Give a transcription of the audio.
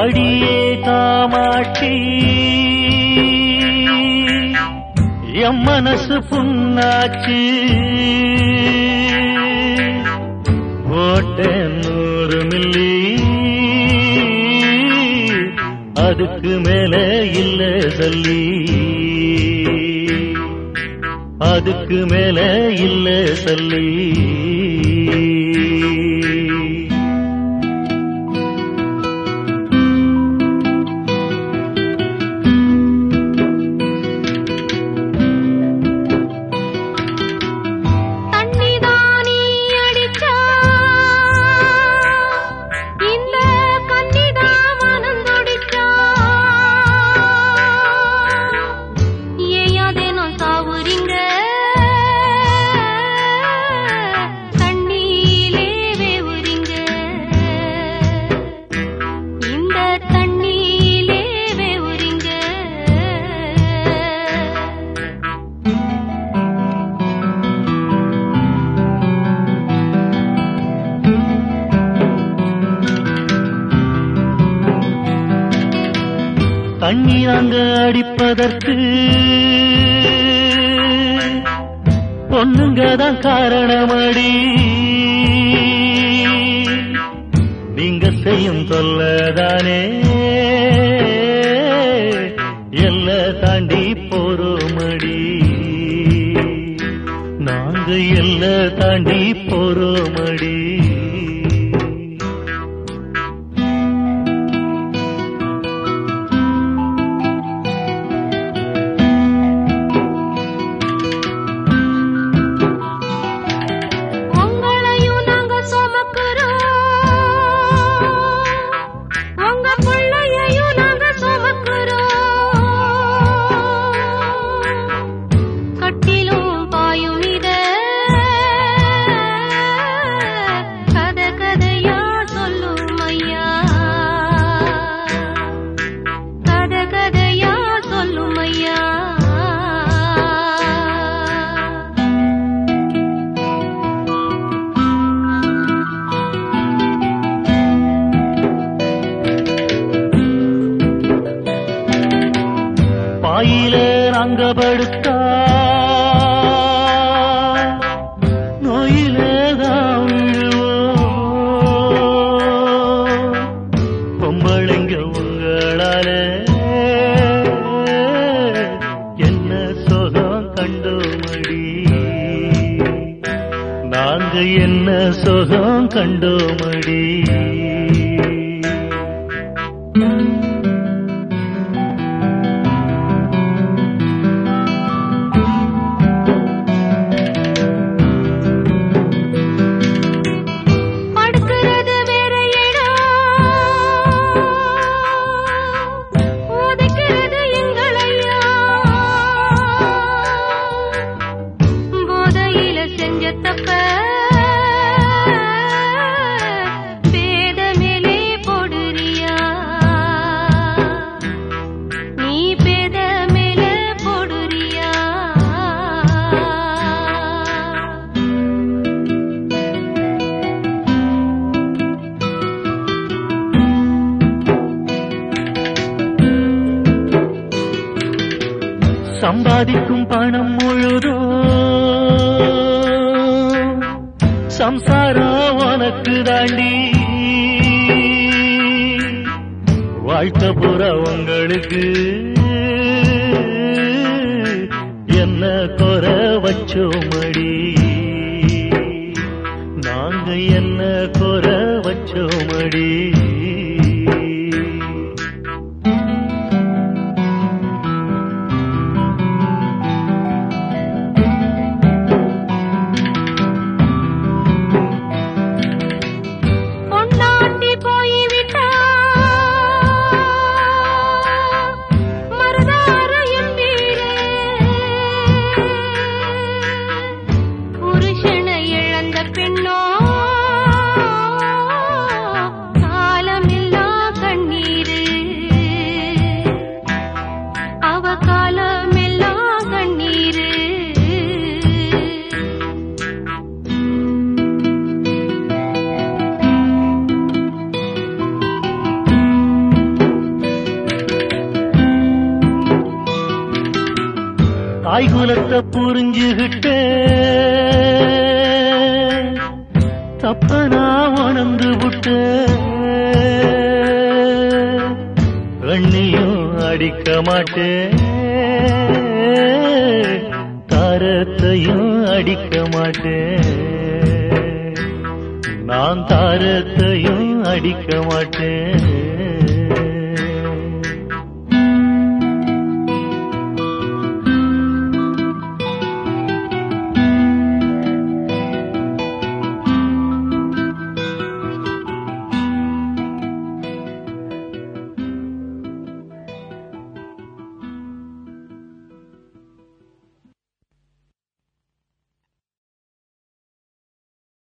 அடியே காமாட்சி எம் மனசு புண்ணாச்சு போட்டேன் நூறு மில்லி அதுக்கு மேல இல்ல சொல்லி அதுக்கு மேல இல்ல சொல்லி தண்ணிதானி அடிச்சா இந்த கண்ணிதா மனம் துடிச்சா ஏயாதேனும் சாவுறீங்க தண்ணியிலே வேவுறீங்க இந்த தண்ணியிலே வேவுறீங்க தண்ணி அங்க அடிப்பதற்கு பொண்ணுங்க தான் காரணமடி நீங்க செய்யும் தொல்லதானே எல்ல தாண்டி போறோமடி நாங்க எல்ல தாண்டி போறோமடி உங்களையும் நாங்க சுமக்கிறோம் உங்க பிள்ளையையும் நாங்க சுமக்கிறோம் கட்டிலும் பாயும் இத கதை கதையா சொல்லும் ஐயா கதை கதையா சொல்லும் ஐயா பாயில நாங்க படுத்தா நோயில தான் விழுவோம் பொம்பளைங்க உங்களால என்ன சுகம் கண்டோமடி நாங்க என்ன சுகம் கண்டோமடி படுக்கிறது வேற இடம் உதைக்கிறது எங்களையா போதையில செஞ்ச தப்ப பேத மேலே போடுறியா நீ பேத மேலே போடுறியா சம்பாதிக்கும் பணம் முழுதோ சம்சாரம் உனக்கு தாண்டி வாழ்க்கை புற உங்களுக்கு என்ன குறை வச்சோமடி நாங்க என்ன குறை வச்சோமடி பொண்டாட்டி போய்விட்டா மருதார என்பீரே புருஷனை இழந்த பெண்ணோ தாய் குலத்தை புரிஞ்சுகிட்ட தப்ப நான் உணர்ந்து விட்ட கண்ணியும் அடிக்க மாட்டேன் தாரத்தையும் அடிக்க மாட்டேன் நான் தாரத்தையும் அடிக்க மாட்டேன்